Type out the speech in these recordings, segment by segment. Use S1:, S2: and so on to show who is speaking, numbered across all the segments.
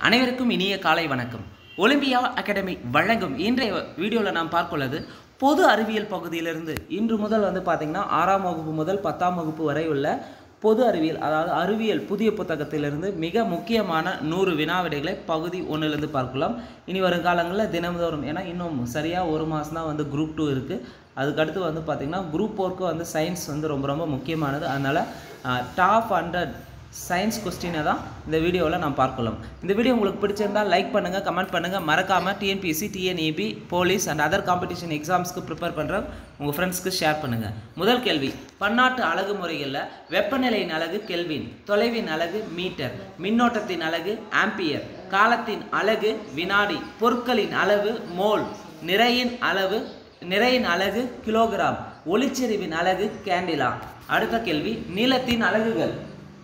S1: அனைவருக்கும் இனிய காலை வணக்கம் ஒலிம்பியா அகாடமி வழங்கும் இன்றைய வீடியோவில் நாம் பார்க்குள்ளது பொது அறிவியல் பகுதியிலிருந்து இன்று முதல் வந்து பார்த்திங்கன்னா ஆறாம் வகுப்பு முதல் பத்தாம் வகுப்பு வரை உள்ள பொது அறிவியல் அதாவது அறிவியல் புதிய புத்தகத்திலிருந்து மிக முக்கியமான நூறு வினாவிடைகளை பகுதி ஒன்றிலிருந்து பார்க்கலாம் இனி வரும் காலங்களில் தினந்தோறும் ஏன்னா இன்னும் சரியாக ஒரு மாதம் தான் வந்து குரூப் டூ இருக்குது அதுக்கடுத்து வந்து பார்த்திங்கன்னா குரூப் ஃபோருக்கு வந்து சயின்ஸ் வந்து ரொம்ப ரொம்ப முக்கியமானது அதனால் டாப் ஹண்ட்ரட் சயின்ஸ் கொஸ்டினை தான் இந்த வீடியோவில் நாம் பார்க்கலாம் இந்த வீடியோ உங்களுக்கு பிடிச்சிருந்தால் லைக் பண்ணுங்கள் கமெண்ட் பண்ணுங்கள் மறக்காமல் TNPSC TNEB police and other competition எக்ஸாம்ஸ்க்கு ப்ரிப்பேர் பண்ணுற உங்கள் ஃப்ரெண்ட்ஸ்க்கு ஷேர் பண்ணுங்கள் முதல் கேள்வி பன்னாட்டு அழகு முறைகளில் வெப்பநிலையின் அலகு கெல்வின் தொலைவின் அலகு மீட்டர் மின்னோட்டத்தின் அலகு ஆம்பியர் காலத்தின் அலகு வினாடி பொருட்களின் அளவு மோல் நிறையின் அளவு நிறையின் அலகு கிலோகிராம் ஒளிச்செறிவின் அலகு கேண்டிலா அடுத்த கேள்வி நீளத்தின் அலகுகள்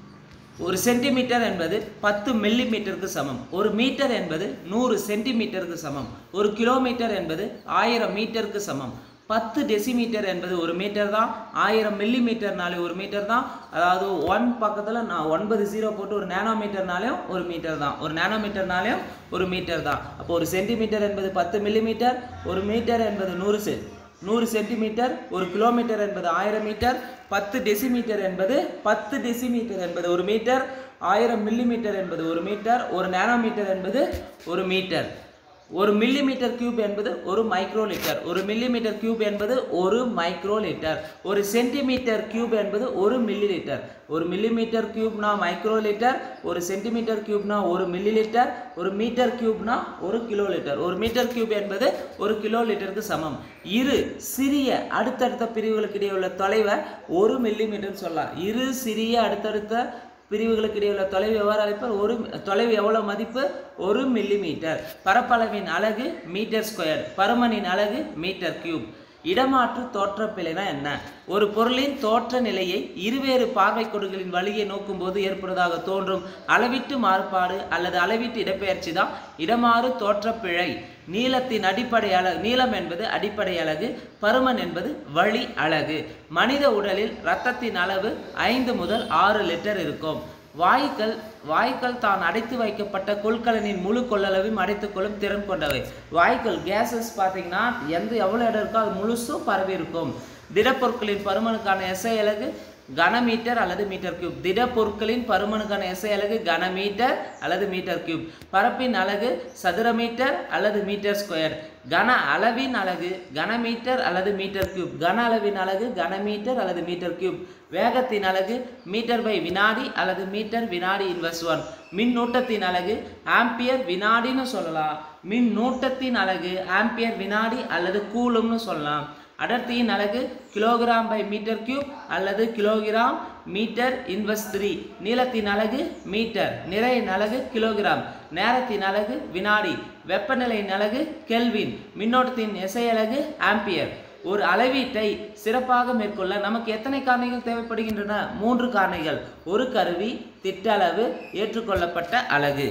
S1: ஒரு சென்டிமீட்டர் என்பது பத்து மில்லி மீட்டருக்கு சமம் ஒரு மீட்டர் என்பது நூறு சென்டிமீட்டருக்கு சமம் ஒரு கிலோமீட்டர் என்பது ஆயிரம் மீட்டருக்கு சமம் பத்து டெசிமீட்டர் என்பது ஒரு மீட்டர் தான் ஆயிரம் மில்லி மீட்டர்னாலே ஒரு மீட்டர் தான் அதாவது ஒன் பக்கத்தில் நான் ஒன்பது ஜீரோ போட்டு ஒரு நேனோ மீட்டர்னாலையும் ஒரு மீட்டர் தான் ஒரு நேனோ மீட்டர்னாலையும் ஒரு மீட்டர் தான் அப்போ ஒரு சென்டிமீட்டர் என்பது பத்து மில்லி மீட்டர் ஒரு மீட்டர் என்பது நூறு செ நூறு சென்டிமீட்டர் ஒரு கிலோமீட்டர் என்பது ஆயிரம் மீட்டர் பத்து டெசிமீட்டர் என்பது பத்து டெசிமீட்டர் என்பது ஒரு மீட்டர் ஆயிரம் மில்லிமீட்டர் என்பது ஒரு மீட்டர் ஒரு நேனோமீட்டர் என்பது ஒரு மீட்டர் ஒரு மில்லிமீட்டர் கியூப் என்பது ஒரு மைக்ரோ லிட்டர் ஒரு மில்லிமீட்டர் கியூப் என்பது ஒரு மைக்ரோ லிட்டர் ஒரு சென்டிமீட்டர் கியூப் என்பது ஒரு மில்லி லிட்டர் ஒரு மில்லிமீட்டர் கியூப்னா மைக்ரோ லிட்டர் ஒரு சென்டிமீட்டர் கியூப்னா ஒரு மில்லி லிட்டர் ஒரு மீட்டர் கியூப்னா ஒரு கிலோ லிட்டர் ஒரு மீட்டர் கியூப் என்பது ஒரு கிலோ லிட்டருக்கு சமம் இரு சிறிய அடுத்தடுத்த பிரிவுகளுக்கு இடையே உள்ள தொலைவை ஒரு மில்லிமீட்டர் சொல்லலாம் இரு சிறிய அடுத்தடுத்த பிரிவுகளுக்கு இடையே உள்ள தொலைவு எவ்வாறு அழைப்பார் ஒரு தொலைவு எவ்வளவு மதிப்பு ஒரு மில்லிமீட்டர் பரப்பளவின் அலகு மீட்டர் ஸ்கொயர் பருமனின் அலகு மீட்டர் கியூப் இடமாற்று தோற்றப்பிழைனா என்ன ஒரு பொருளின் தோற்ற நிலையை இருவேறு பார்வை கொடுகளின் வழியை நோக்கும்போது ஏற்படுவதாக தோன்றும் அளவீட்டு மாறுபாடு அல்லது அளவீட்டு இடப்பெயர்ச்சி தான் இடமாறு தோற்றப்பிழை நீளத்தின் அடிப்படை அலகு நீளம் என்பது அடிப்படை அலகு பருமன் என்பது வழி அலகு மனித உடலில் இரத்தத்தின் அளவு ஐந்து முதல் ஆறு லிட்டர் இருக்கும் வாயுக்கள் வாயுக்கள் தான் அடைத்து வைக்கப்பட்ட கொள்கலனின் முழு கொள்ளளவையும் அடைத்துக் கொள்ளும் திறன் கொண்டவை வாயுக்கள் கேஸஸ் பார்த்தீங்கன்னா எந்த எவ்வளோ இடம் இருக்கோ அது முழுசும் பரவி இருக்கும் திடப்பொருட்களின் பருமனுக்கான எஸ்ஐ அலகு கனமீட்டர் அல்லது மீட்டர் கியூப் திடப்பொருட்களின் பருமனுக்கான எஸ்ஐ அலகு கனமீட்டர் அல்லது மீட்டர் கியூப் பரப்பின் அலகு சதுர மீட்டர் அல்லது மீட்டர் ஸ்கொயர் கன அளவின் அலகு கனமீட்டர் அல்லது மீட்டர் கியூப் கன அளவின் அலகு கனமீட்டர் அல்லது மீட்டர் கியூப் வேகத்தின் அலகு மீட்டர் பை வினாடி அல்லது மீட்டர் வினாடி இன்வெர்ஸ் ஒன் மின்னூட்டத்தின் அலகு ஆம்பியர் வினாடின்னு சொல்லலாம் மின்னூட்டத்தின் அலகு ஆம்பியர் வினாடி அல்லது கூலும்னு சொல்லலாம் அடர்த்தியின் அலகு கிலோகிராம் பை மீட்டர் கியூப் அல்லது கிலோகிராம் மீட்டர் இன்வெர்ஸ் த்ரீ நீளத்தின் அலகு மீட்டர் நிறையின் அலகு கிலோகிராம் நேரத்தின் அலகு வினாடி வெப்பநிலையின் அலகு கெல்வின் மின்னோட்டத்தின் எசை அலகு ஆம்பியர் ஒரு அளவீட்டை சிறப்பாக மேற்கொள்ள நமக்கு எத்தனை காரணிகள் தேவைப்படுகின்றன மூன்று காரணிகள் ஒரு கருவி திட்டளவு ஏற்றுக்கொள்ளப்பட்ட அலகு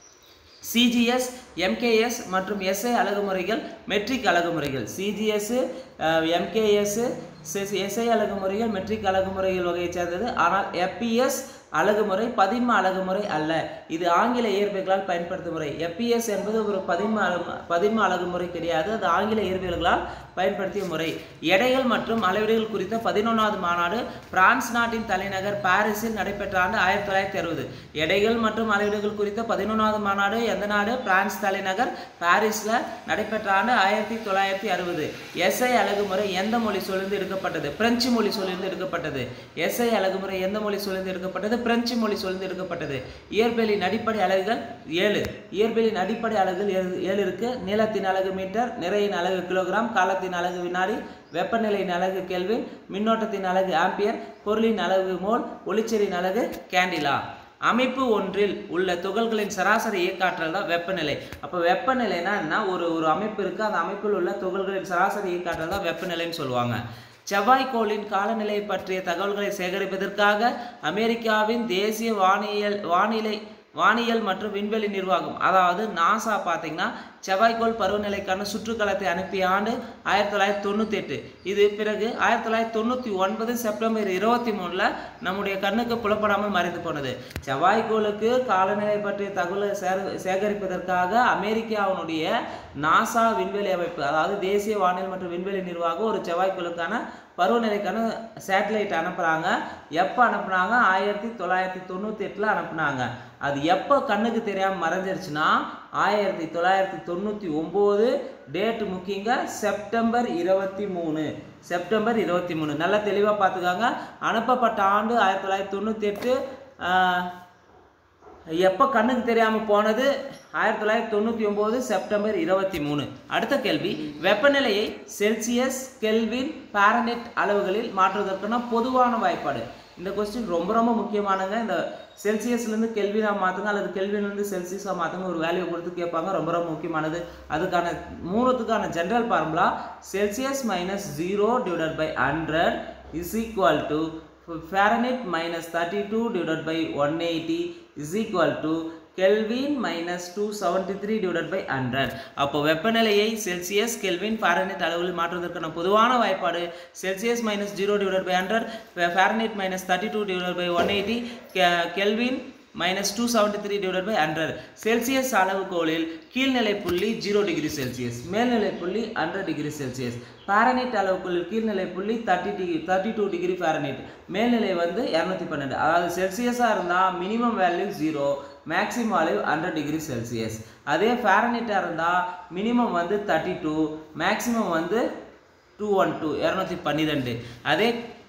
S1: சிஜிஎஸ் எம்கேஎஸ் மற்றும் எஸ்ஐ அழகுமுறைகள் மெட்ரிக் அழகுமுறைகள் சிஜிஎஸ் எம்கேஎஸ் எஸ்ஐ அழகுமுறைகள் மெட்ரிக் அழகுமுறைகள் வகையைச் சேர்ந்தது ஆனால் எப்பிஎஸ் அழகுமுறை பதின்ம அழகுமுறை அல்ல இது ஆங்கில இயற்பியல்களால் பயன்படுத்தும் முறை எப்பிஎஸ் என்பது ஒரு பதின்ம அழகு பதின்ம அழகுமுறை கிடையாது அது ஆங்கில இயற்பியல்களால் பயன்படுத்திய முறை எடைகள் மற்றும் அளவீடுகள் குறித்த பதினொன்றாவது மாநாடு பிரான்ஸ் நாட்டின் தலைநகர் பாரிஸில் நடைபெற்ற ஆண்டு ஆயிரத்தி தொள்ளாயிரத்தி அறுபது எடைகள் மற்றும் அளவீடுகள் குறித்த பதினொன்றாவது மாநாடு எந்த நாடு பிரான்ஸ் தலைநகர் பாரிஸில் நடைபெற்ற ஆண்டு ஆயிரத்தி தொள்ளாயிரத்தி அறுபது எஸ்ஐ அழகுமுறை எந்த மொழி சொல்லிருந்து எடுக்கப்பட்டது பிரெஞ்சு மொழி சொல்லிருந்து எடுக்கப்பட்டது எஸ்ஐ அழகுமுறை எந்த மொழி சொல்லிருந்து எடுக்கப்பட்டது பிரெஞ்சு மொழி சொல்லிருந்து எடுக்கப்பட்டது இயற்பியலின் அடிப்படை அலகுகள் ஏழு இயற்பியலின் அடிப்படை அலகுகள் ஏழு ஏழு இருக்கு நீளத்தின் அலகு மீட்டர் நிறையின் அலகு கிலோகிராம் காலத்தின் அலகு வினாடி வெப்பநிலையின் அலகு கெல்வின் மின்னோட்டத்தின் அலகு ஆம்பியர் பொருளின் அலகு மோல் ஒளிச்செறியின் அலகு கேண்டிலா அமைப்பு ஒன்றில் உள்ள துகள்களின் சராசரி இயக்காற்றல் தான் வெப்பநிலை அப்போ வெப்பநிலைனா என்ன ஒரு ஒரு அமைப்பு இருக்குது அந்த அமைப்பில் உள்ள துகள்களின் சராசரி இயக்காற்றல் தான் வெப்பநிலைன்னு சொல்லுவாங்க செவ்வாய்க்கோளின் காலநிலை பற்றிய தகவல்களை சேகரிப்பதற்காக அமெரிக்காவின் தேசிய வானியல் வானிலை வானியல் மற்றும் விண்வெளி நிர்வாகம் அதாவது நாசா பார்த்தீங்கன்னா செவ்வாய்க்கோள் பருவநிலைக்கான சுற்றுக்கலத்தை அனுப்பிய ஆண்டு ஆயிரத்தி தொள்ளாயிரத்தி தொண்ணூற்றி எட்டு இது பிறகு ஆயிரத்தி தொள்ளாயிரத்தி தொண்ணூற்றி ஒன்பது செப்டம்பர் இருபத்தி மூணில் நம்முடைய கண்ணுக்கு புலப்படாமல் மறைந்து போனது செவ்வாய்க்கோளுக்கு காலநிலை பற்றிய தகவலை சேர சேகரிப்பதற்காக அமெரிக்காவினுடைய நாசா விண்வெளி அமைப்பு அதாவது தேசிய வானிலை மற்றும் விண்வெளி நிர்வாகம் ஒரு செவ்வாய்க்கோளுக்கான பருவநிலைக்கான சேட்டலைட் அனுப்புகிறாங்க எப்போ அனுப்புனாங்க ஆயிரத்தி தொள்ளாயிரத்தி தொண்ணூற்றி எட்டில் அனுப்புனாங்க அது எப்போ கண்ணுக்கு தெரியாமல் மறைஞ்சிருச்சுன்னா ஆயிரத்தி தொள்ளாயிரத்தி தொண்ணூற்றி ஒம்பது டேட்டு முக்கியங்க செப்டம்பர் இருபத்தி மூணு செப்டம்பர் இருபத்தி மூணு நல்லா தெளிவாக பார்த்துக்காங்க அனுப்பப்பட்ட ஆண்டு ஆயிரத்தி தொள்ளாயிரத்தி தொண்ணூற்றி எட்டு எப்போ கண்ணுக்கு தெரியாமல் போனது ஆயிரத்தி தொள்ளாயிரத்தி தொண்ணூற்றி ஒம்பது செப்டம்பர் இருபத்தி மூணு அடுத்த கேள்வி வெப்பநிலையை செல்சியஸ் கெல்வின் பாரனெட் அளவுகளில் மாற்றுவதற்கான பொதுவான வாய்ப்பாடு இந்த கொஸ்டின் ரொம்ப ரொம்ப முக்கியமானங்க இந்த செல்சியஸ்லேருந்து கெல்வினாக மாற்றுங்க அல்லது கெல்வின்லேருந்து செல்சியஸாக மாற்றுங்க ஒரு வேல்யூ கொடுத்து கேட்பாங்க ரொம்ப ரொம்ப முக்கியமானது அதுக்கான மூணுத்துக்கான general formula Celsius minus zero divided by hundred is equal to Fahrenheit minus 32 divided by 180 is equal to Kelvin minus 273 divided by 100 அப்போ வெப்பநிலையை செல்சியஸ் கெல்வின் ஃபாரனைட் அளவில் மாற்றுவதற்கான பொதுவான வாய்ப்பாடு Celsius minus zero divide by hundred Fahrenheit minus thirty two divide by one eighty kelvin minus two seventy three divide by hundred Celsius அளவுகோலில் கீழ்நிலை புள்ளி zero degree Celsius மேல்நிலை புள்ளி ஹண்ட்ரட் டிகிரி செல்சியஸ் ஃபாரனைட் அளவுக்குள்ளில் கீழ்நிலை புள்ளி thirty degree thirty two degree Fahrenheit மேல்நிலை வந்து இரநூத்தி பன்னெண்டு அதாவது செல்சியஸாக இருந்தால் minimum value zero maximum value hundred degree Celsius அதே ஃபாரனைட்டாக இருந்தால் மினிமம் வந்து தேர்ட்டி டூ மேக்ஸிமம் வந்து டூ ஒன் டூ இரநூத்தி பன்னிரெண்டு அதே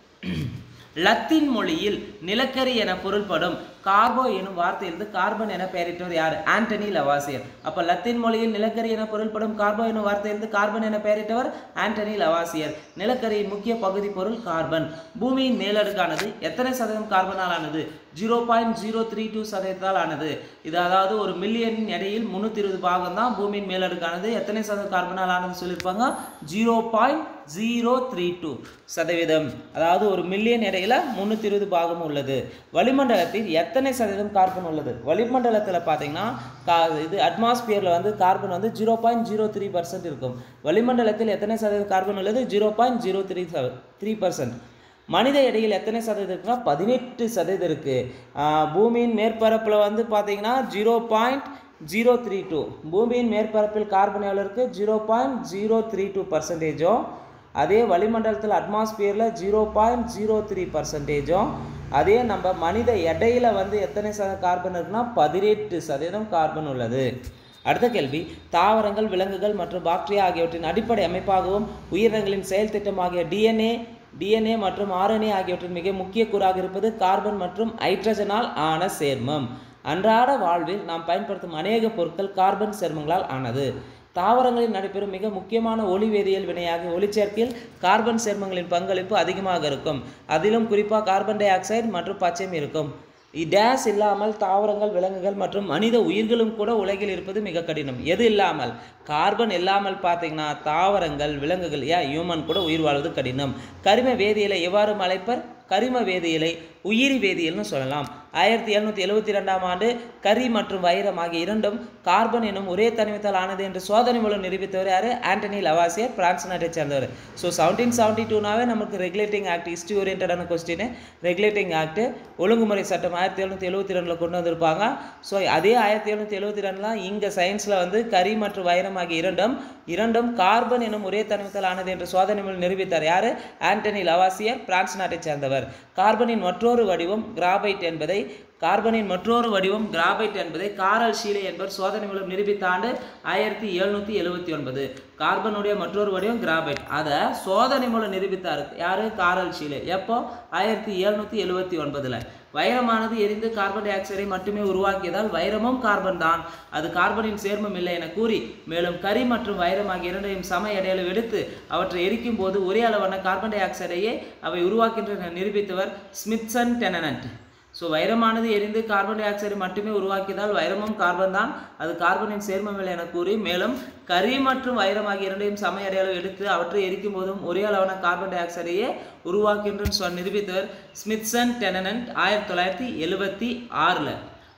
S1: லத்தீன் மொழியில் நிலக்கரி என பொருள்படும் கார்போ எனும் வார்த்தையிலிருந்து கார்பன் என பெயரிட்டவர் யார் ஆண்டனி லவாசியர் அப்போ லத்தீன் மொழியில் நிலக்கரி என பொருள்படும் கார்போ எனும் வார்த்தையிலிருந்து கார்பன் என பெயரிட்டவர் ஆண்டனி லவாசியர் நிலக்கரியின் முக்கிய பகுதி பொருள் கார்பன் பூமியின் மேலடுக்கானது எத்தனை சதவீதம் கார்பனால் ஆனது zero point zero three two சதவீதத்தால் ஆனது இது அதாவது ஒரு மில்லியன் எடையில் முந்நூற்றி இருபது பாகம் தான் பூமியின் மேலடுக்கானது எத்தனை சதவீதம் கார்பனால் ஆனது சொல்லியிருப்பாங்க zero point zero three two சதவீதம் அதாவது ஒரு மில்லியன் எடையில் முந்நூற்றி இருபது பாகம் உள்ளது வளிமண்டலத்தில் எத்தனை சதவீதம் கார்பன் உள்ளது வளிமண்டலத்தில் பார்த்தீங்கன்னா கா இது அட்மாஸ்பியரில் வந்து கார்பன் வந்து zero point zero three percent இருக்கும் வளிமண்டலத்தில் எத்தனை சதவீதம் கார்பன் உள்ளது zero point zero three three percent மனித எடையில் எத்தனை சதவீதம் இருக்குன்னா பதினெட்டு சதவீதம் இருக்குது பூமியின் மேற்பரப்பில் வந்து பார்த்தீங்கன்னா zero point zero three two பூமியின் மேற்பரப்பில் கார்பன் எவ்வளோ இருக்குது zero point zero three two பர்சன்டேஜும் அதே வளிமண்டலத்தில் அட்மாஸ்பியரில் ஜீரோ பாயிண்ட் ஜீரோ த்ரீ பர்சன்டேஜும் அதே நம்ம மனித எடையில் வந்து எத்தனை சத கார்பன் இருக்குன்னா பதினெட்டு சதவீதம் கார்பன் உள்ளது அடுத்த கேள்வி தாவரங்கள் விலங்குகள் மற்றும் பாக்டீரியா ஆகியவற்றின் அடிப்படை அமைப்பாகவும் உயிரினங்களின் செயல் திட்டமாகிய டிஎன்ஏ டிஎன்ஏ மற்றும் ஆர்என்ஏ ஆகியவற்றின் மிக முக்கிய கூறாக இருப்பது கார்பன் மற்றும் ஹைட்ரஜனால் ஆன சேர்மம் அன்றாட வாழ்வில் நாம் பயன்படுத்தும் அநேக பொருட்கள் கார்பன் சேர்மங்களால் ஆனது தாவரங்களில் நடைபெறும் மிக முக்கியமான ஒளி வேதியியல் வினையாக ஒளிச்சேர்க்கையில் கார்பன் சேர்மங்களின் பங்களிப்பு அதிகமாக இருக்கும் அதிலும் குறிப்பாக கார்பன் டை ஆக்சைடு மற்றும் பச்சையும் இருக்கும் டேஸ் இல்லாமல் தாவரங்கள் விலங்குகள் மற்றும் மனித உயிர்களும் கூட உலகில் இருப்பது மிக கடினம் எது இல்லாமல் கார்பன் இல்லாமல் பார்த்தீங்கன்னா தாவரங்கள் விலங்குகள் ஏன் ஹியூமன் கூட உயிர் வாழ்வது கடினம் கரிம வேதியியலை எவ்வாறு அழைப்பர் கரிம வேதியியலை உயிரி வேதியியல்னு சொல்லலாம் ஆயிரத்தி எழுநூற்றி எழுபத்தி ரெண்டாம் ஆண்டு கரி மற்றும் வைரம் ஆகிய இரண்டும் கார்பன் எனும் ஒரே தனிமத்தால் ஆனது என்று சோதனை மூலம் நிரூபித்தவர் யார் ஆண்டனி லவாசியர் பிரான்ஸ் நாட்டை சேர்ந்தவர் ஸோ செவன்டீன் செவன்ட்டி டூனாவே நமக்கு ரெகுலேட்டிங் ஆக்ட் ஹிஸ்ட்ரி ஓரியன்டான கொஸ்டின் ரெகுலேட்டிங் ஆக்ட் ஒழுங்குமுறை சட்டம் ஆயிரத்தி எழுநூற்றி எழுபத்தி ரெண்டில் கொண்டு வந்திருப்பாங்க ஸோ அதே ஆயிரத்தி எழுநூற்றி எழுபத்தி ரெண்டுலாம் இங்கே சயின்ஸில் வந்து கரி மற்றும் வைரம் ஆகிய இரண்டும் இரண்டும் கார்பன் எனும் ஒரே தனிமத்தால் ஆனது என்று சோதனை மூலம் நிரூபித்தார் யார் ஆண்டனி லவாசியர் பிரான்ஸ் நாட்டை சேர்ந்தவர் கார்பனின் மற்றொரு வடிவம் கிராபைட் என்பதை கார்பனின் மற்றொரு வடிவம் கிராபைட் என்பதை காரல் ஷீலே என்பவர் சோதனை மூலம் நிரூபித்த ஆண்டு ஆயிரத்தி எழுநூற்றி எழுபத்தி ஒன்பது கார்பனுடைய மற்றொரு வடிவம் கிராபைட் அதை சோதனை மூலம் நிரூபித்தார் யாரு காரல் ஷீலே எப்போ ஆயிரத்தி எழுநூற்றி எழுபத்தி ஒன்பதில் வைரமானது எரிந்து கார்பன் டை ஆக்சைடை மட்டுமே உருவாக்கியதால் வைரமும் கார்பன் தான் அது கார்பனின் சேர்மம் இல்லை என கூறி மேலும் கரி மற்றும் வைரம் ஆகிய இரண்டையும் சம எடையில எடுத்து அவற்றை எரிக்கும் போது ஒரே அளவான கார்பன் டை ஆக்சைடையே அவை உருவாக்கின்றன நிரூபித்தவர் ஸ்மித்சன் டெனனட் ஸோ வைரமானது எரிந்து கார்பன் டை ஆக்சைடு மட்டுமே உருவாக்கியதால் வைரமும் கார்பன் தான் அது கார்பனின் சேர்மமில்லை என கூறி மேலும் கரி மற்றும் வைரம் ஆகிய இரண்டையும் சம எடையளவு எடுத்து அவற்றை எரிக்கும் போதும் ஒரே அளவான கார்பன் டை ஆக்சைடையே உருவாக்கின்றன்னு சொல் நிரூபித்தவர் ஸ்மித்சன் டெனனன்ட் ஆயிரத்தி தொள்ளாயிரத்தி எழுபத்தி ஆறில்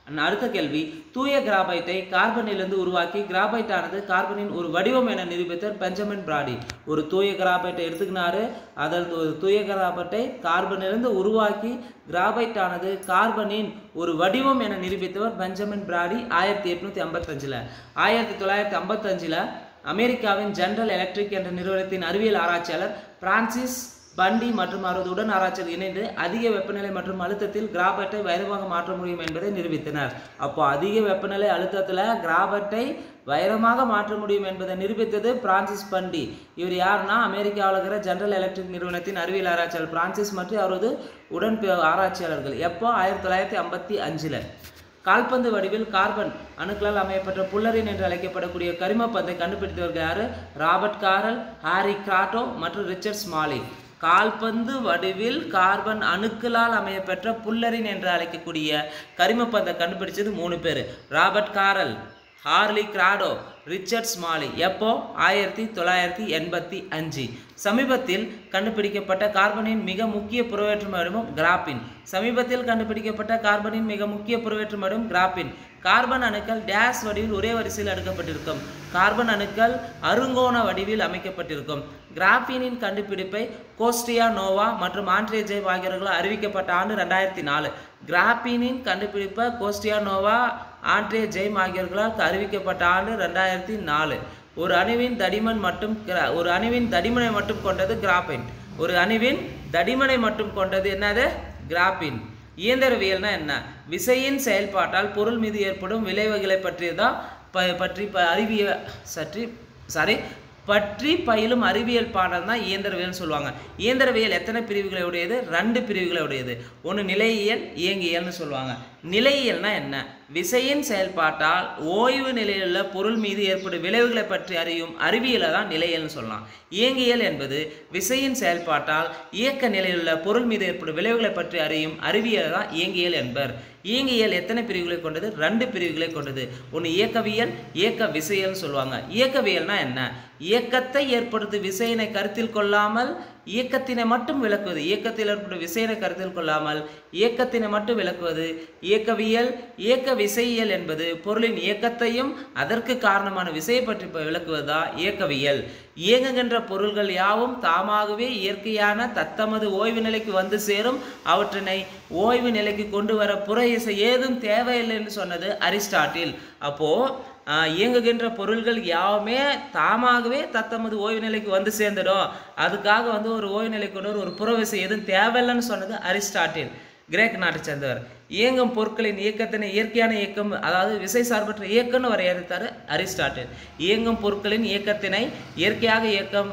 S1: அடுத்த கேள்வி தூய கிராபைட்டை கார்பனிலிருந்து உருவாக்கி கிராபைட் ஆனது கார்பனின் ஒரு வடிவம் என நிரூபித்தார் பெஞ்சமின் பிராடி ஒரு தூய கிராபைட்டை எடுத்துக்கினாரு அதில் ஒரு தூய கிராபைட்டை கார்பனிலிருந்து உருவாக்கி கிராபைட் ஆனது கார்பனின் ஒரு வடிவம் என நிரூபித்தவர் பெஞ்சமின் பிராடி ஆயிரத்தி எட்நூத்தி ஐம்பத்தஞ்சில் ஆயிரத்தி தொள்ளாயிரத்தி ஐம்பத்தஞ்சில் அமெரிக்காவின் ஜெனரல் எலக்ட்ரிக் என்ற நிறுவனத்தின் அறிவியல் ஆராய்ச்சியாளர் பிரான்சிஸ் பண்டி மற்றும் அவரது உடன் ஆராய்ச்சியில் இணைந்து அதிக வெப்பநிலை மற்றும் அழுத்தத்தில் கிராபைட்டை வைரமாக மாற்ற முடியும் என்பதை நிரூபித்தனர் அப்போ அதிக வெப்பநிலை அழுத்தத்தில் கிராபைட்டை வைரமாக மாற்ற முடியும் என்பதை நிரூபித்தது பிரான்சிஸ் பண்டி இவர் யாருன்னா அமெரிக்காவில் இருக்கிற ஜெனரல் எலக்ட்ரிக் நிறுவனத்தின் அறிவியல் ஆராய்ச்சியாளர் பிரான்சிஸ் மற்றும் அவரது உடன் பி- ஆராய்ச்சியாளர்கள் எப்போ ஆயிரத்தி தொள்ளாயிரத்தி ஐம்பத்தி அஞ்சில் கால்பந்து வடிவில் கார்பன் அணுக்களால் அமையப்பட்ட புல்லரின் என்று அழைக்கப்படக்கூடிய கரிமப்பந்தை கண்டுபிடித்தவர்கள் யாரு ராபர்ட் காரல் ஹாரி கிராட்டோ மற்றும் ரிச்சர்ட் ஸ்மாலி கால்பந்து வடிவில் கார்பன் அணுக்களால் அமையப்பெற்ற புல்லரின் என்று அழைக்கக்கூடிய கரிமப்பந்தை கண்டுபிடிச்சது மூணு பேர் Robert Curl Harold Kroto Richard Smalley எப்போ ஆயிரத்தி தொள்ளாயிரத்தி எண்பத்தி அஞ்சு சமீபத்தில் கண்டுபிடிக்கப்பட்ட கார்பனின் மிக முக்கிய புறவேற்று வடிவம் கிராபின் சமீபத்தில் கண்டுபிடிக்கப்பட்ட கார்பனின் மிக முக்கிய புறவேற்று வடிவம் கிராபின் கார்பன் அணுக்கள் டேஸ் வடிவில் ஒரே வரிசையில் அடுக்கப்பட்டிருக்கும் கார்பன் அணுக்கள் அருங்கோண வடிவில் அமைக்கப்பட்டிருக்கும் கிராபீனின் கண்டுபிடிப்பை கோஸ்டியா நோவா மற்றும் ஆண்ட்ரே ஜெய்வ் ஆகியோர்களால் அறிவிக்கப்பட்ட ஆண்டு ரெண்டாயிரத்தி நாலு கிராபீனின் கண்டுபிடிப்பை கோஸ்டியா நோவா ஆண்ட்ரே ஜெய்ம் ஆகியோர்களால் அறிவிக்கப்பட்ட ஆண்டு ரெண்டாயிரத்தி நாலு ஒரு அணுவின் தடிமன் மட்டும் கிரா- ஒரு அணுவின் தடிமனை மட்டும் கொண்டது கிராபின் ஒரு அணுவின் தடிமனை மட்டும் கொண்டது என்னது கிராபின் இயந்திரவியல்னா என்ன விசையின் செயல்பாட்டால் பொருள் மீது ஏற்படும் விளைவுகளை பற்றியதான் ப பற்றி ப அறிவிய சற்றி சாரி பற்றி பயிலும் அறிவியல் பாடம் தான் இயந்திரவியல்னு சொல்லுவாங்க இயந்திரவியல் எத்தனை பிரிவுகளை உடையது ரெண்டு பிரிவுகளை உடையது ஒன்று நிலையியல் இயங்கியல்னு சொல்லுவாங்க நிலையியல்னா என்ன விசையின் செயல்பாட்டால் ஓய்வு நிலையிலுள்ள பொருள் மீது ஏற்படும் விளைவுகளை பற்றி அறியும் அறிவியலை தான் நிலையல்னு சொல்லலாம் இயங்கியல் என்பது விசையின் செயல்பாட்டால் இயக்க நிலையிலுள்ள பொருள் மீது ஏற்படும் விளைவுகளை பற்றி அறியும் அறிவியலை தான் இயங்கியல் என்பர் இயங்கியல் எத்தனை பிரிவுகளை கொண்டது ரெண்டு பிரிவுகளை கொண்டது ஒன்று இயக்கவியல் இயக்க விசையல்னு சொல்லுவாங்க இயக்கவியல்னா என்ன இயக்கத்தை ஏற்படுத்தும் விசையினை கருத்தில் கொள்ளாமல் இயக்கத்தினை மட்டும் விளக்குவது இயக்கத்தில் ஏற்படும் விசையினை கருத்தில் கொள்ளாமல் இயக்கத்தினை மட்டும் விளக்குவது இயக்கவியல் இயக்க விசையியல் என்பது பொருளின் இயக்கத்தையும் அதற்கு காரணமான விசையை பற்றி ப- விளக்குவதுதான் இயக்கவியல் இயங்குகின்ற பொருள்கள் யாவும் தாமாகவே இயற்கையான தத்தமது ஓய்வு நிலைக்கு வந்து சேரும் அவற்றினை ஓய்வு நிலைக்கு கொண்டு வர புற இசை ஏதும் தேவையில்லைன்னு சொன்னது அரிஸ்டாட்டில் அப்போ ஆஹ், இயங்குகின்ற பொருள்கள் யாவுமே தாமாகவே தத்தமது ஓய்வு நிலைக்கு வந்து சேர்ந்துடும் அதுக்காக வந்து ஒரு ஓய்வு நிலை கொண்டு வர ஒரு புறவிசை எதுவும் தேவையில்லைன்னு சொன்னது அரிஸ்டாட்டில் கிரேக் நாட்டை சேர்ந்தவர் இயங்கும் பொருட்களின் இயக்கத்தினை இயற்கையான இயக்கம் அதாவது விசை சார்பற்ற இயக்கம்னு வரையறுத்தார் அரிஸ்டாட்டில் இயங்கும் பொருட்களின் இயக்கத்தினை இயற்கையாக இயக்கம்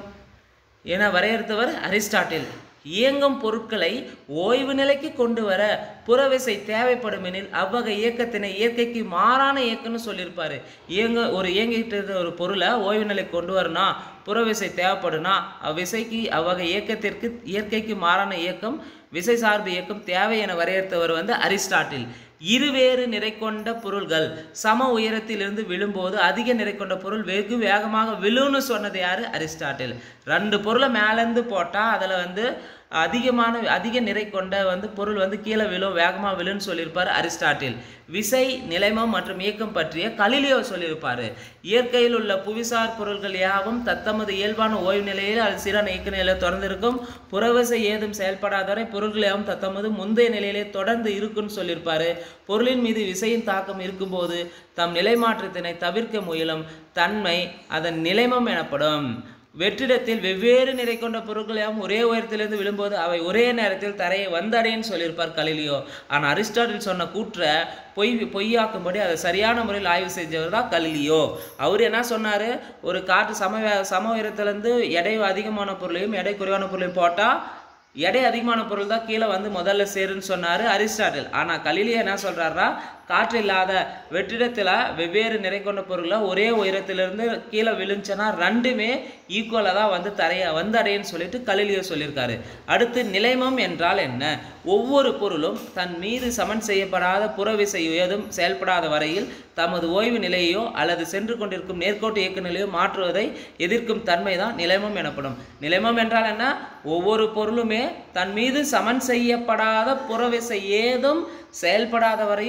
S1: என வரையறுத்தவர் அரிஸ்டாட்டில் இயங்கும் பொருட்களை ஓய்வு நிலைக்கு கொண்டு வர புறவிசை தேவைப்படும் எனில் அவ்வகை இயக்கத்தினை இயற்கைக்கு மாறான இயக்கம்னு சொல்லியிருப்பாரு இயங்க ஒரு இயங்கிட்டு இருக்க ஒரு பொருளை ஓய்வு நிலைக்கு கொண்டு வரணும் புறவிசை தேவைப்படுனா அவ்விசைக்கு அவ்வகை இயக்கத்திற்கு இயற்கைக்கு மாறான இயக்கம் விசை சார்பு இயக்கம் தேவை என வரையறுத்தவர் வந்து அரிஸ்டாட்டில் இருவேறு நிறை கொண்ட பொருள்கள் சம உயரத்திலிருந்து விழும்போது அதிக நிறை கொண்ட பொருள் வெகு வேகமாக விழுன்னு சொன்னது யாரு அரிஸ்டாட்டில் ரெண்டு பொருளை மேலேருந்து போட்டால் அதில் வந்து அதிகமான அதிக நிறை கொண்ட வந்து பொருள் வந்து கீழே விழும் வேகமாக விழுன்னு சொல்லியிருப்பார் அரிஸ்டாட்டில் விசை நிலைமம் மற்றும் இயக்கம் பற்றிய கலிலியோ சொல்லியிருப்பார் இயற்கையில் உள்ள புவிசார் பொருள்கள் யாவும் தத்தமது இயல்பான ஓய்வு நிலையில் அது சீரான இயக்க நிலையில் தொடர்ந்திருக்கும் புறவிசை ஏதும் செயல்படாதவரை பொருள்கள் யாவும் தத்தமது முந்தைய நிலையிலே தொடர்ந்து இருக்குன்னு சொல்லியிருப்பாரு பொருளின் மீது விசையின் தாக்கம் இருக்கும்போது தம் நிலைமாற்றத்தினை தவிர்க்க முயலும் தன்மை அதன் நிலைமம் எனப்படும் வெற்றிடத்தில் வெவ்வேறு நிறை கொண்ட பொருட்கள் யாவும் ஒரே உயரத்திலிருந்து விழும்போது அவை ஒரே நேரத்தில் தரையை வந்தடைன்னு சொல்லியிருப்பார் கலிலியோ ஆனால் அரிஸ்டாட்டில் சொன்ன கூற்றை பொய் பொய்யாக்கும்படி அதை சரியான முறையில் ஆய்வு செஞ்சவர் தான் கலிலியோ அவர் என்ன சொன்னார் ஒரு காற்று சம வே- சம உயரத்துலேருந்து எடை அதிகமான பொருளையும் எடை குறைவான பொருளையும் போட்டால் எடை அதிகமான பொருள் தான் கீழே வந்து முதல்ல சேருன்னு சொன்னார் அரிஸ்டாட்டில் ஆனால் கலிலியோ என்ன சொல்கிறாருன்னா காற்று இல்லாத வெற்றிடத்தில் வெவ்வேறு நிறை கொண்ட பொருளை ஒரே உயரத்திலிருந்து கீழே விழுந்துச்சுன்னா ரெண்டுமே ஈக்குவலாக தான் வந்து தரைய வந்து அடையன்னு சொல்லிட்டு கலிலியோ சொல்லியிருக்காரு அடுத்து நிலைமம் என்றால் என்ன ஒவ்வொரு பொருளும் தன் மீது சமன் செய்யப்படாத புறவிசை ஏதும் செயல்படாத வரையில் தமது ஓய்வு நிலையோ அல்லது சென்று கொண்டிருக்கும் நேர்கோட்டு இயக்க நிலையோ மாற்றுவதை எதிர்க்கும் தன்மை தான் நிலைமம் எனப்படும் நிலைமம் என்றால் என்ன ஒவ்வொரு பொருளுமே தன் மீது சமன் செய்யப்படாத புறவிசை ஏதும் செயல்படாத வரையில் தமது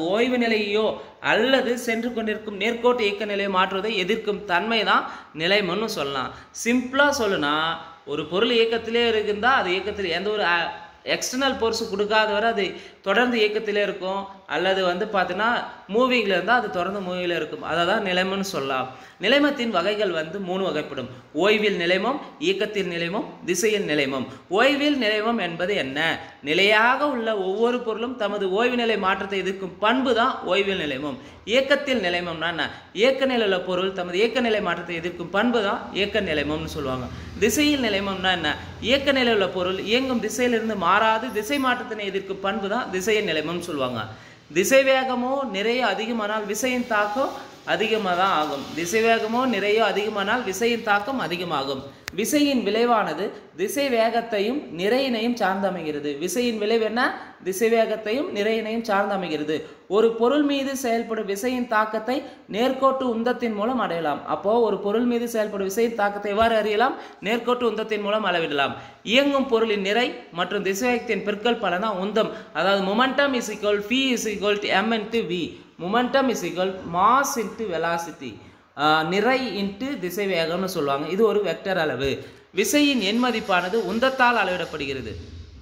S1: ஓய்வு நிலையோ அல்லது சென்று கொண்டிருக்கும் நேர்கோட்டு இயக்க நிலையை மாற்றுவதை எதிர்க்கும் தன்மை தான் நிலைமன்னு சொல்லலாம் சிம்பிளாக சொல்லுனா ஒரு பொருள் இயக்கத்திலே இருக்குந்தா அது இயக்கத்தில் எந்த ஒரு எக்ஸ்டர்னல் ஃபோர்ஸ் கொடுக்காத வரை அது தொடர்ந்து இயக்கத்திலே இருக்கும் அல்லது வந்து பார்த்தீங்கன்னா மூவிங்கில் இருந்தால் அது தொடர்ந்து மூவியில் இருக்கும் அதை தான் நிலைமம்னு சொல்லலாம் நிலைமத்தின் வகைகள் வந்து மூணு வகைப்படும் ஓய்வில் நிலைமம் இயக்கத்தில் நிலைமம் திசையில் நிலைமம் ஓய்வில் நிலைமம் என்பது என்ன நிலையாக உள்ள ஒவ்வொரு பொருளும் தமது ஓய்வு நிலை மாற்றத்தை எதிர்க்கும் பண்பு தான் ஓய்வில் நிலைமம் இயக்கத்தில் நிலைமம்னா என்ன இயக்க நிலையில் உள்ள பொருள் தமது இயக்க நிலை மாற்றத்தை எதிர்க்கும் பண்பு தான் இயக்க நிலைமம்னு சொல்லுவாங்க திசையில் நிலைமம்னா என்ன இயக்க நிலையில் உள்ள பொருள் இயங்கும் திசையிலிருந்து மாறாது திசை மாற்றத்தினை எதிர்க்கும் பண்பு தான் திசையின் நிலைமம்னு சொல்லுவாங்க திசை வேகமோ நிறைய அதிகமானால் விசையின் தாக்கம் அதிகமாக தான் ஆகும் திசை வேகமோ நிறைய அதிகமானால் விசையின் தாக்கம் அதிகமாகும் விசையின் விளைவானது திசை வேகத்தையும் நிறையினையும் சார்ந்து அமைகிறது விசையின் விளைவு என்ன திசை வேகத்தையும் நிறையினையும் சார்ந்து அமைகிறது ஒரு பொருள் மீது செயல்படும் விசையின் தாக்கத்தை நேர்கோட்டு உந்தத்தின் மூலம் அடையலாம் அப்போ ஒரு பொருள் மீது செயல்படும் விசையின் தாக்கத்தை எவ்வாறு அறியலாம் நேர்கோட்டு உந்தத்தின் மூலம் அளவிடலாம் இயங்கும் பொருளின் நிறை மற்றும் திசைவேகத்தின் பெருக்கல் பலனா உந்தம் அதாவது momentum is equal phi is equal to m into v momentum is equal mass into velocity நிறை இன்ட்டு திசை வேகம்னு சொல்லுவாங்க இது ஒரு வெக்டர் அளவு விசையின் எண் மதிப்பானது உந்தத்தால் அளவிடப்படுகிறது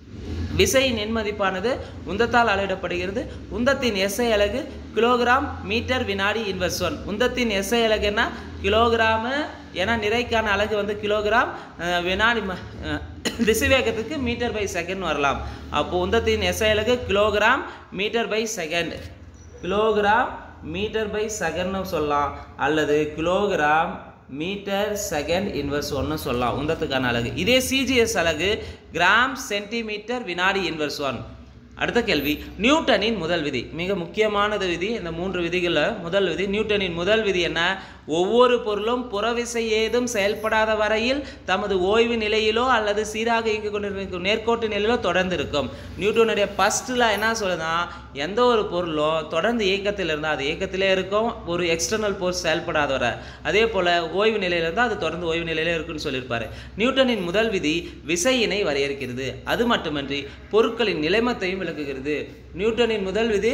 S1: விசையின் எண் மதிப்பானது உந்தத்தால் அளவிடப்படுகிறது உந்தத்தின் எஸ்ஐ அலகு கிலோகிராம் மீட்டர் வினாடி இன்வெர்ஸ் ஒன் உந்தத்தின் எஸ்ஐ அலகு என்ன கிலோகிராமு ஏன்னா நிறைக்கான அலகு வந்து கிலோகிராம் அஹ், வினாடி ம- அஹ், திசைவேகத்துக்கு மீட்டர் பை செகண்ட் வரலாம் அப்போ உந்தத்தின் எஸ்ஐ அலகு kilogram metre per second kilogram metre per செகண்ட்னு சொல்லலாம் அல்லது கிலோகிராம் மீட்டர் செகண்ட் இன்வெர்ஸ் ஒன்று சொல்லலாம் உந்தத்துக்கான அலகு இதே சிஜிஎஸ் அலகு கிராம் சென்டிமீட்டர் வினாடி இன்வெர்ஸ் ஒன் அடுத்த கேள்வி நியூட்டனின் முதல் விதி மிக முக்கியமானது விதி இந்த மூன்று விதிகளில் முதல் விதி நியூட்டனின் முதல் விதி என்ன ஒவ்வொரு பொருளும் புறவிசை ஏதும் செயல்படாத வரையில் தமது ஓய்வு நிலையிலோ அல்லது சீராக இயங்கிக் கொண்டிருக்கும் நேர்கோட்டு நிலையிலோ தொடர்ந்து இருக்கும் நியூட்டனுடைய ஃபஸ்ட்டில் என்ன சொல்லுதுன்னா எந்த ஒரு பொருளும் தொடர்ந்து இயக்கத்தில் இருந்தால் அது இயக்கத்திலே இருக்கும் ஒரு எக்ஸ்டர்னல் ஃபோர்ஸ் செயல்படாத வரை அதே போல் ஓய்வு நிலையில் இருந்தால் அது தொடர்ந்து ஓய்வு நிலையிலே இருக்குன்னு சொல்லியிருப்பாரு நியூட்டனின் முதல் விதி விசையினை வரையறுக்கிறது அது மட்டுமன்றி பொருட்களின் நிலைமத்தையும் விளக்குகிறது நியூட்டனின் முதல் விதி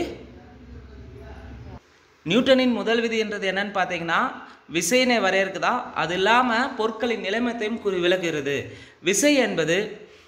S1: நியூட்டனின் முதல் விதி என்றது என்னன்னு பார்த்தீங்கன்னா விசையினை வரையறுக்குதா அது இல்லாமல் பொருட்களின் நிலைமத்தையும் குறி விளக்குகிறது விசை என்பது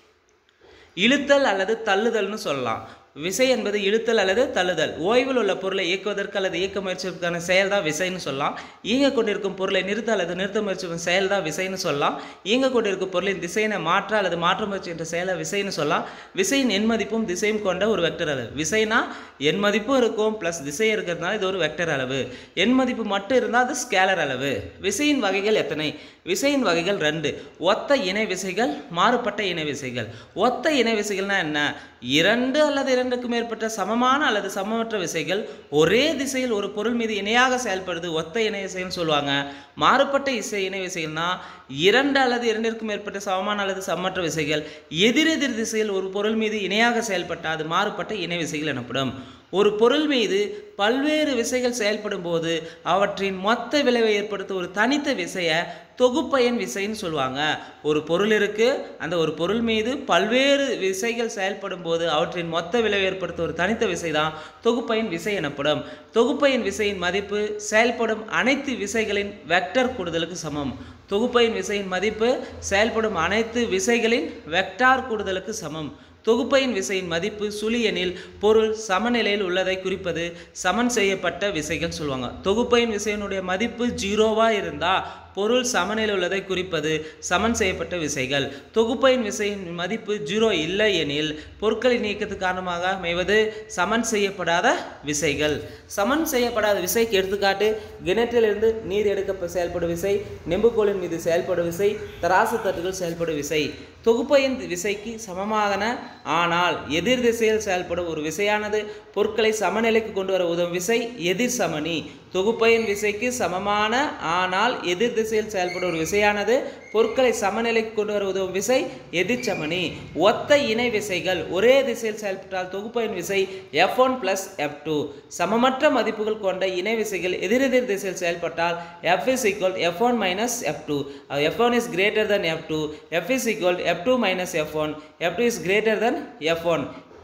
S1: இழுத்தல் அல்லது தள்ளுதல்னு சொல்லலாம் விசை என்பது இழுத்தல் அல்லது தள்ளுதல் ஓய்வில் உள்ள பொருளை இயக்குவதற்கு அல்லது இயக்க முயற்சிப்பதற்கான செயல் தான் விசைன்னு சொல்லலாம் இயங்க கொண்டிருக்கும் பொருளை நிறுத்த அல்லது நிறுத்த முயற்சிக்கும் செயல் தான் விசைன்னு சொல்லலாம் இயங்க கொண்டிருக்கும் பொருளின் திசையினை மாற்ற அல்லது மாற்ற முயற்சி என்ற செயலை விசைன்னு சொல்லலாம் விசையின் எண் மதிப்பும் திசையும் கொண்ட ஒரு வெக்டர் அளவு விசைனா எண் மதிப்பும் இருக்கும் ப்ளஸ் திசை இருக்கிறதுனால இது ஒரு வெக்டர் அளவு எண் மதிப்பு மட்டும் இருந்தால் அது ஸ்கேலர் அளவு விசையின் வகைகள் எத்தனை விசையின் வகைகள் ரெண்டு ஒத்த இணை விசைகள் மாறுபட்ட இணை விசைகள் ஒத்த இணை விசைகள்னா என்ன இரண்டு அல்லது இரண்டுக்கு மேற்பட்ட சமமான அல்லது சமமற்ற விசைகள் ஒரே திசையில் ஒரு பொருள் மீது இணையாக செயல்படுது ஒத்த இணை விசைன்னு சொல்லுவாங்க மாறுபட்ட இசை இணை விசைகள்னா இரண்டு அல்லது இரண்டிற்கும் மேற்பட்ட சமமான அல்லது சமமற்ற விசைகள் எதிரெதிர் திசையில் ஒரு பொருள் மீது இணையாக செயல்பட்டால் அது மாறுபட்ட இணை விசைகள் எனப்படும் ஒரு பொருள் மீது பல்வேறு விசைகள் செயல்படும் போது அவற்றின் மொத்த விளைவை ஏற்படுத்த ஒரு தனித்த விசையை தொகுப்பயன் விசைன்னு சொல்லுவாங்க ஒரு பொருள் இருக்கு அந்த ஒரு பொருள் மீது பல்வேறு விசைகள் செயல்படும் போது அவற்றின் மொத்த விளைவை ஏற்படுத்த ஒரு தனித்த விசை தான் தொகுப்பயன் விசை எனப்படும் தொகுப்பயன் விசையின் மதிப்பு செயல்படும் அனைத்து விசைகளின் வெக்டர் கூடுதலுக்கு சமம் தொகுப்பையின் விசையின் மதிப்பு செயல்படும் அனைத்து விசைகளின் வெக்டார் கூடுதலுக்கு சமம் தொகுப்பையின் விசையின் மதிப்பு சுழி எனில் பொருள் சமநிலையில் உள்ளதை குறிப்பது சமன் செய்யப்பட்ட விசைகள் சொல்லுவாங்க தொகுப்பையின் விசையினுடைய மதிப்பு ஜீரோவா இருந்தா பொருள் சமநிலை உள்ளதை குறிப்பது சமன் செய்யப்பட்ட விசைகள் தொகுப்பையின் விசையின் மதிப்பு ஜீரோ இல்லை எனில் பொருட்களின் இயக்கத்து காரணமாக அமைவது சமன் செய்யப்படாத விசைகள் சமன் செய்யப்படாத விசைக்கு எடுத்துக்காட்டு கிணற்றிலிருந்து நீர் எடுக்க செயல்படும் விசை நெம்புகோலின் மீது செயல்படும் விசை தராசு தட்டுகள் செயல்படும் விசை தொகுப்பையின் விசைக்கு சமமான ஆனால் எதிர் திசையில் செயல்படும் ஒரு விசையானது பொருட்களை சமநிலைக்கு கொண்டு வர உதவும் விசை எதிர் சமனி தொகுப்பையின் விசைக்கு சமமான ஆனால் எதிர் திசையில் செயல்படும் ஒரு விசையானது பொருட்களை சமநிலைக்கு கொண்டு வர உதவும் விசை எதிர்ச்சமனி ஒத்த இணை விசைகள் ஒரே திசையில் செயல்பட்டால் தொகுப்பையின் விசை F one plus F two சமமற்ற மதிப்புகள் கொண்ட இணை விசைகள் எதிரெதிர் திசையில் செயல்பட்டால் F is equal F one minus F two F one is greater than F two F is equal F two minus F one F two is greater than F one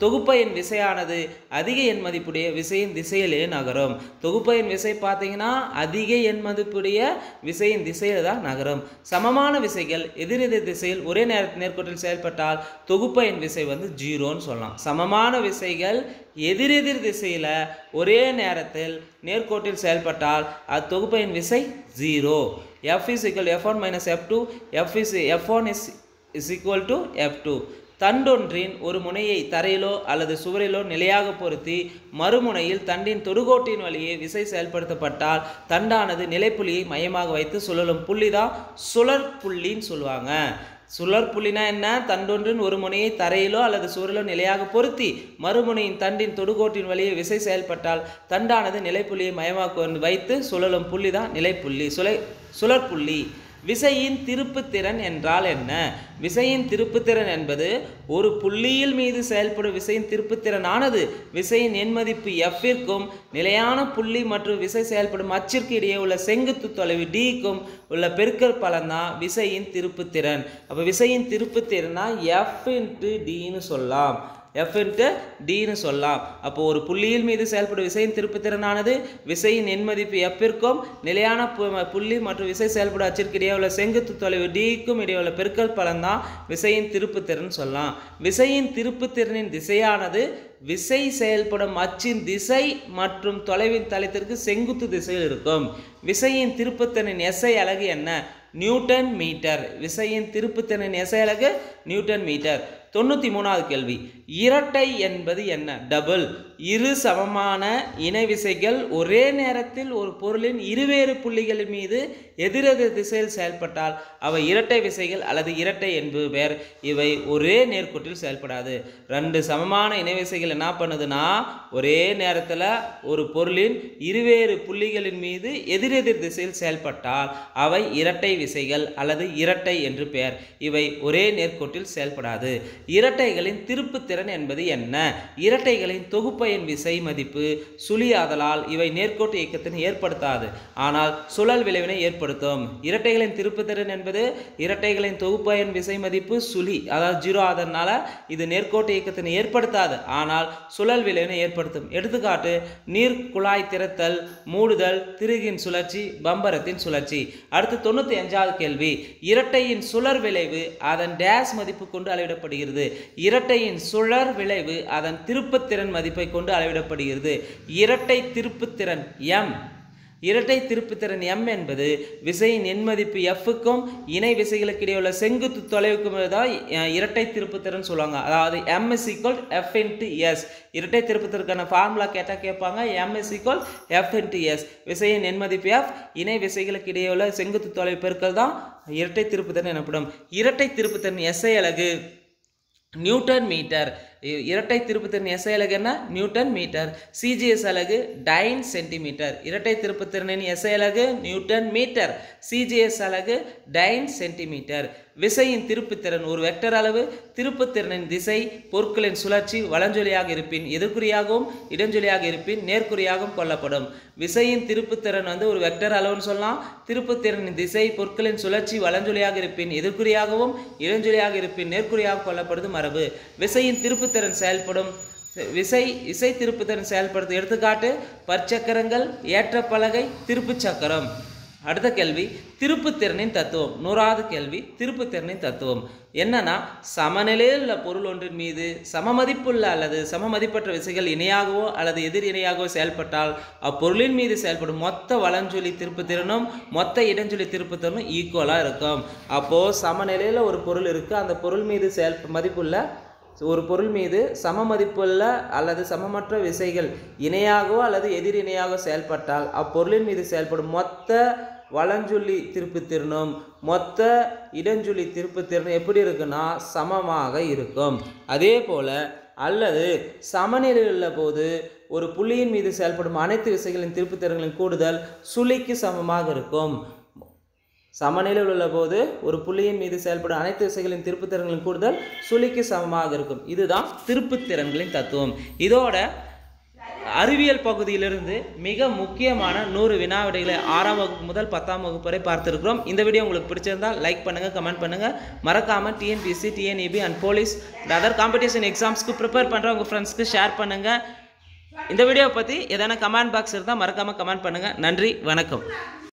S1: தொகுப்பையின் விசையானது அதிக எண் மதிப்புடைய விசையின் திசையிலே நகரும் தொகுப்பையின் விசை பார்த்தீங்கன்னா அதிக எண் மதிப்புடைய விசையின் திசையில் தான் நகரும் சமமான விசைகள் எதிரெதிர் திசையில் ஒரே நேரத்தில் நேர்கோட்டில் செயல்பட்டால் தொகுப்பையின் விசை வந்து ஜீரோன்னு சொல்லலாம் சமமான விசைகள் எதிரெதிர் திசையில் ஒரே நேரத்தில் நேர்கோட்டில் செயல்பட்டால் அது தொகுப்பையின் விசை zero F is equal F one minus F two F is F one is is equal to F two தண்டொன்றின் ஒரு முனையை தரையிலோ அல்லது சுவரிலோ நிலையாக பொருத்தி மறுமுனையில் தண்டின் தொடுகோட்டின் வழியே விசை செயல்படுத்தப்பட்டால் தண்டானது நிலைப்புள்ளியை மையமாக வைத்து சுழலும் புள்ளி தான் சுழற் புள்ளின்னு சொல்லுவாங்க சுழற் புள்ளினா என்ன தண்டொன்றின் ஒரு முனையை தரையிலோ அல்லது சுவரிலோ நிலையாக பொருத்தி மறுமுனையின் தண்டின் தொடுகோட்டின் வழியே விசை செயல்பட்டால் தண்டானது நிலைப்புள்ளியை மையமாக வைத்து சுழலும் புள்ளி தான் நிலைப்புள்ளி சுழை சுழற்புள்ளி விசையின் திருப்புத்திறன் என்றால் என்ன விசையின் திருப்புத்திறன் என்பது ஒரு புள்ளியில் மீது செயல்படும் விசையின் திருப்புத்திறனானது விசையின் எண்மதிப்பு எஃப்பிற்கும் நிலையான புள்ளி மற்றும் விசை செயல்படும் அச்சிற்கு இடையே உள்ள செங்குத்து தொலைவு டிக்கும் உள்ள பெருக்கல் பலன்தான் விசையின் திருப்புத்திறன் அப்போ விசையின் திருப்புத்திறனா எஃப் இன்ட்டு டின்னு சொல்லலாம் எஃப் இன்ட்டு டின்னு சொல்லலாம் அப்போ ஒரு புள்ளியில் மீது செயல்படும் விசையின் திருப்புத்திறனானது விசையின் எண்மதிப்பு எஃப்பிற்கும் நிலையான பு- புள்ளி மற்றும் விசை செயல்படும் அச்சிற்கு இடையே உள்ள செங்குத்து தொலைவு டிக்கும் இடையே உள்ள பெருக்கல் பலன் தான் விசையின் திருப்புத்திறன் சொல்லலாம் விசையின் திருப்புத்திறனின் திசையானது விசை செயல்படும் அச்சின் திசை மற்றும் தொலைவின் தளத்திற்கு செங்குத்து திசையில் இருக்கும் விசையின் திருப்புத்திறனின் எஸ்ஐ அலகு என்ன நியூட்டன் மீட்டர் விசையின் திருப்புத்திறனின் எஸ்ஐ அலகு நியூட்டன் மீட்டர் தொண்ணூற்றி மூணாவது கேள்வி இரட்டை என்பது என்ன டபுள் இரு சமமான இணை விசைகள் ஒரே நேரத்தில் ஒரு பொருளின் இருவேறு புள்ளிகள் மீது எதிரெதிர் திசையில் செயல்பட்டால் அவை இரட்டை விசைகள் அல்லது இரட்டை என்பது பெயர் இவை ஒரே நேர்கோட்டில் செயல்படாது ரெண்டு சமமான இணை விசைகள் என்ன பண்ணுதுன்னா ஒரே நேரத்தில் ஒரு பொருளின் இருவேறு புள்ளிகளின் மீது எதிரெதிர் திசையில் செயல்பட்டால் அவை இரட்டை விசைகள் அல்லது இரட்டை என்று பெயர் இவை ஒரே நேர்கோட்டில் செயல்படாது இரட்டைகளின் திருப்புத்திறன் என்பது என்ன இரட்டைகளின் தொகுப்பையின் விசை மதிப்பு சுழியாதலால் இவை நேர்கோட்டு இயக்கத்தினை ஏற்படுத்தாது ஆனால் சுழல் விளைவினை ஏற்படுத்தும் இரட்டைகளின் திருப்புத்திறன் என்பது இரட்டைகளின் தொகுப்பயன் விசை மதிப்பு சுழி அதாவது ஜீரோ ஆதரனால இது நேர்கோட்டு இயக்கத்தினை ஏற்படுத்தாது ஆனால் சுழல் விளைவினை ஏற்படுத்தும் எடுத்துக்காட்டு நீர் குழாய் திறத்தல் மூடுதல் திருகின் சுழற்சி பம்பரத்தின் சுழற்சி அடுத்து தொண்ணூற்றி அஞ்சாவது கேள்வி இரட்டையின் சுழற் விளைவு அதன் டேஸ் மதிப்பு கொண்டு அளவிடப்படுகிறது இரட்டையின் சுழற் விளைவு அதன் திருப்புத்திறன் மதிப்பை கொண்டு அளவிடப்படுகிறது இரட்டை திருப்புத்திறன் எம் இரட்டை திருப்புத்திறன் m என்பது விசையின் எண்மதிப்பு எஃப்க்கும் இணை விசைகளுக்கு இடையே உள்ள செங்குத்து தொலைவுக்கும் தான் அஹ், இரட்டை திருப்புத்திறன் சொல்லுவாங்க அதாவது m is equal f into s இரட்டை திருப்புத்திறனுக்கான ஃபார்முலா கேட்டால் கேட்பாங்க m is equal f into s விசையின் எண்மதிப்பு f இணை விசைகளுக்கு இடையே உள்ள செங்குத்து தொலைவு பெருக்கல் தான் இரட்டை திருப்புத்திறன் எனப்படும் இரட்டை திருப்புத்திறன் எஸ்ஐ அலகு நியூட்டன் மீட்டர் இ- இரட்டை திருப்புத்திறன் எஸ்ஐ அலகு என்ன நியூட்டன் மீட்டர் சிஜிஎஸ் அலகு டைன் சென்டிமீட்டர் இரட்டை திருப்புத்திறனின் எஸ்ஐ அலகு நியூட்டன் மீட்டர் சிஜிஎஸ் அலகு டைன் சென்டிமீட்டர் விசையின் திருப்புத்திறன் ஒரு வெக்டர் அளவு திருப்புத்திறனின் திசை பொருட்களின் சுழற்சி வலஞ்சொலியாக இருப்பின் எதிர்குறியாகவும் இடஞ்சொலியாக இருப்பின் நேர்குறியாகவும் கொள்ளப்படும் விசையின் திருப்புத்திறன் வந்து ஒரு வெக்டர் அளவுன்னு சொல்லலாம் திருப்புத்திறனின் திசை பொருட்களின் சுழற்சி வலஞ்சொலியாக இருப்பின் எதிர்குறியாகவும் இடஞ்சொலியாக இருப்பின் நேர்குறியாக கொள்ளப்படுவது மரபு விசையின் திருப்புத்திறன் செயல்படும் விசை இசை திருப்புத்திறன் செயல்படுத்தும் எடுத்துக்காட்டு பற்சக்கரங்கள் ஏற்ற பலகை திருப்புச் சக்கரம் அடுத்த கேள்வி திருப்புத்திறனின் தத்துவம் நூறாவது கேள்வி திருப்புத்திறனின் தத்துவம் என்னன்னா சமநிலையில் உள்ள பொருள் ஒன்றின் மீது சமமதிப்புள்ள அல்லது சமமதிப்பற்ற விசைகள் இணையாகவோ அல்லது எதிர் இணையாகவோ செயல்பட்டால் அப்பொருளின் மீது செயல்படும் மொத்த வலஞ்சொலி திருப்புத்திறனும் மொத்த இடஞ்சொலி திருப்புத்திறனும் ஈக்குவலாக இருக்கும் அப்போது சமநிலையில் ஒரு பொருள் இருக்குது அந்த பொருள் மீது செயல் மதிப்புள்ள ஒரு பொருள் மீது சம மதிப்புள்ள அல்லது சமமற்ற விசைகள் இணையாகவோ அல்லது எதிர் இணையாக செயல்பட்டால் அப்பொருளின் மீது செயல்படும் மொத்த வலஞ்சொல்லி திருப்புத்திறனும் மொத்த இடஞ்சொல்லி திருப்புத்திறனும் எப்படி இருக்குன்னா சமமாக இருக்கும் அதே போல் அல்லது சமநிலையில் உள்ள போது ஒரு புள்ளியின் மீது செயல்படும் அனைத்து விசைகளின் திருப்புத்திறன்களின் கூடுதல் சுழிக்கு சமமாக இருக்கும் சமநிலையில் உள்ள போது ஒரு புள்ளியின் மீது செயல்படும் அனைத்து விசைகளின் திருப்புத்திறன்களின் கூடுதல் சுழிக்கு சமமாக இருக்கும் இதுதான் திருப்புத்திறன்களின் தத்துவம் இதோட அறிவியல் பகுதியிலிருந்து மிக முக்கியமான நூறு வினா விடைகளை ஆறாம் வகுப்பு முதல் பத்தாம் வகுப்பு வரை பார்த்துருக்கிறோம் இந்த வீடியோ உங்களுக்கு பிடிச்சிருந்தால் லைக் பண்ணுங்கள் கமெண்ட் பண்ணுங்கள் மறக்காமல் டிஎன்பிசி டிஎன்இபி அண்ட் போலீஸ் இந்த அதர் காம்படிஷன் எக்ஸாம்ஸ்க்கு ப்ரிப்பேர் பண்ணுற உங்கள் ஃப்ரெண்ட்ஸ்க்கு ஷேர் பண்ணுங்கள் இந்த வீடியோவை பற்றி எதனா கமெண்ட் பாக்ஸ் இருந்தால் மறக்காமல் கமெண்ட் பண்ணுங்கள் நன்றி வணக்கம்